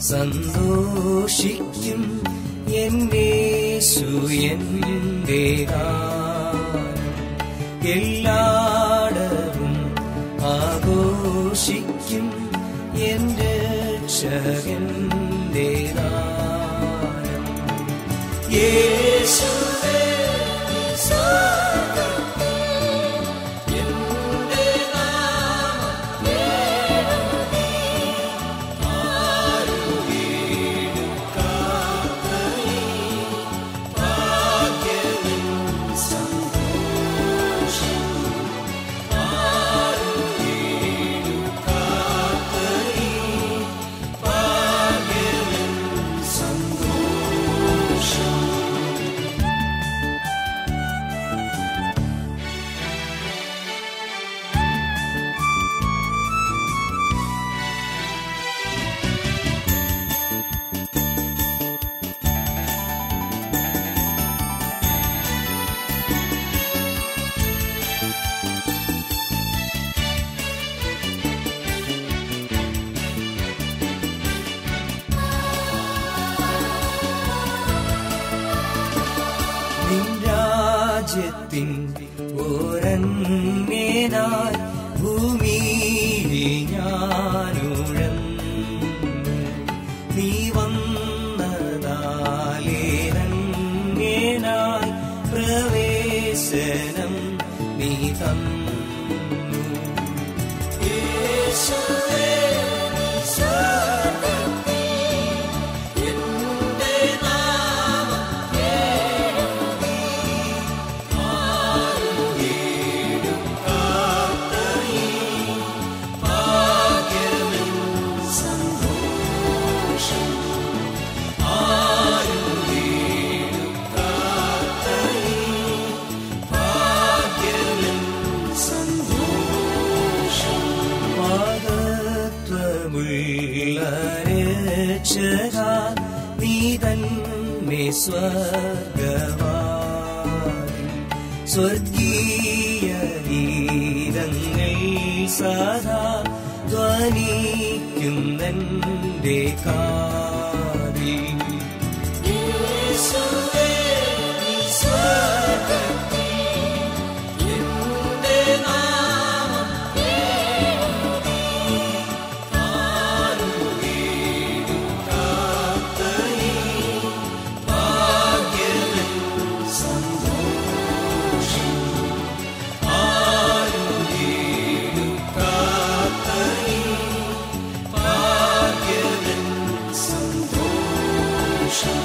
സന്തോഷിക്കും എന്നേശു എന്റെ ഗാനം എല്ലാടവും ആഘോഷിക്കും എന്റെ രക്ഷകന്റെ ദാനം യേശുവേ സ്വർഗ്ഗത്തിൽ എന്റെ നാമം എഴുതി ആരും വീഴുകാത്തീ ഭാഗ്യമെൻ സന്തോഷം ആരും വീഴുകാത്തീ ഭാഗ്യമെൻ സന്തോഷം നിൻ രാജ്യത്തിൻ ഓരങ്ങേനായി ഭൂമിയിലെ ഞാനുഴന്നു നീ വന്നതാലേരങ്ങേനായി പ്രവേശനം നീ തന്നു യേശുവേ നീ സ്വർഗ്ഗത്തിൽ എന്റെ നാമം എഴുതി ആരും വീഴുകാത്തീ ഭാഗ്യമെൻ സന്തോഷം ആരും വീഴുകാത്തീ ഭാഗ്യമെൻ സന്തോഷം മഹത്വമുള്ള രക്ഷക നീ തന്നെ സ്വർഗവാദി സ്വർഗീയ ഗീതങ്ങൾ സദാ ധ്വനിക്കുന്നന്റെ കാതിൽ യേശുവേ നീ സ്വർഗ്ഗത്തിൽ എന്റെ നാമം എഴുതി ആരും വീഴുകാത്തീ ഭാഗ്യമെൻ സന്തോഷം ആരും വീഴുകാത്തീ ഭാഗ്യമെൻ സന്തോഷം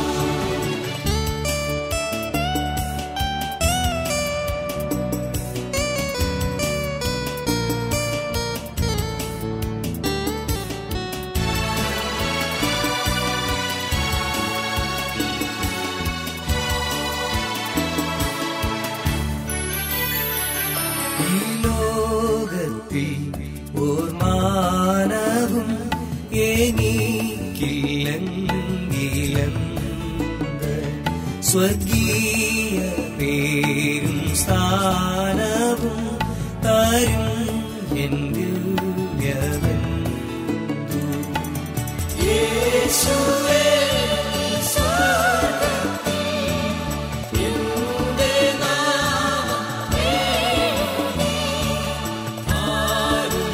ഈ ലോകത്തിൽ ഓർമാനവും എനിക്കില്ലെങ്കിലെന്ത് സ്വർഗീയ പേരും സ്ഥാനവും തരും എൻ്റെ ദിവ്യബന്ധു. യേശുവേ നീ സ്വർഗ്ഗത്തിൽ എന്റെ നാമം എഴുതി ആരും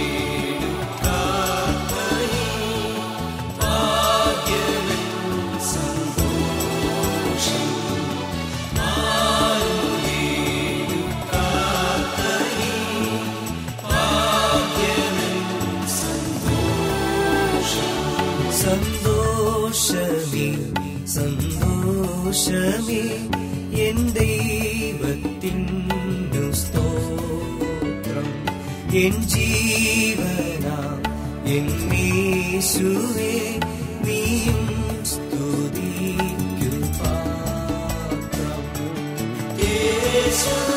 വീഴുകാത്തീ ഭാഗ്യമെൻ സന്തോഷം ആരും വീഴുകാത്തീ ഭാഗ്യമെൻ സന്തോഷം സന്തോഷമേ സന്തോഷമേ എൻ ദൈവത്തിനു സ്തോത്രം എൻ ജീവന എന്നീശുവേ നീയും സ്തുതിക്കു പാത്രം യേശു